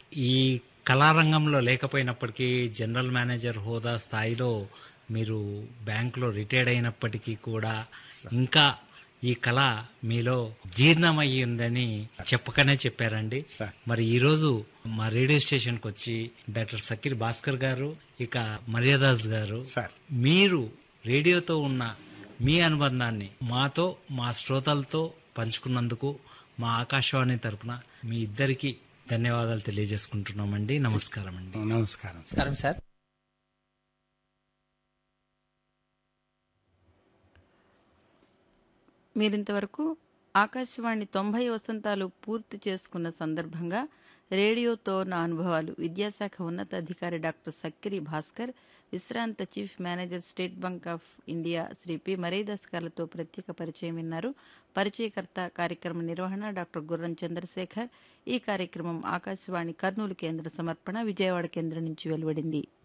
ఈ కళారంగంలో లేకపోయినప్పటికీ general manager హోదా స్థాయిలో మీరు బ్యాంకులో రిటైర్డ్ అయినప్పటికీ కూడా ఇంకా ఈ కళ మీలో జీర్ణమయ్యి ఉందని చెప్పకనే చెప్పారండి సార్. మరి ఈరోజు మా రేడియో స్టేషన్కి వచ్చి డాక్టర్ సకీర్ భాస్కర్ గారు ఇక మర్యాదాస్ గారు సార్. మీరు రేడియోతో ఉన్న మీ అనుబంధాన్ని మాతో మా శ్రోతలతో పంచుకున్నందుకు మా ఆకాశవాణి తరపున మీ ఇద్దరికి ధన్యవాదాలు తెలియజేసుకుంటున్నామండి నమస్కారం అండి నమస్కారం సార్ నమస్కారం సార్ మీరింతవరకు ఆకాశవాణి తొంభై వసంతాలు పూర్తి చేసుకున్న సందర్భంగా రేడియోతో నా అనుభవాలు విద్యాశాఖ ఉన్నతాధికారి డాక్టర్ సక్కిరి భాస్కర్ విశ్రాంత chief manager State Bank of India Sri P Maridas గారితో ప్రత్యేక పరిచయం విన్నారు పరిచయకర్త కార్యక్రమ నిర్వహణ డాక్టర్ గుర్రం చంద్రశేఖర్ ఈ కార్యక్రమం ఆకాశవాణి కర్నూలు కేంద్ర సమర్పణ విజయవాడ కేంద్రం నుంచి వెలువడింది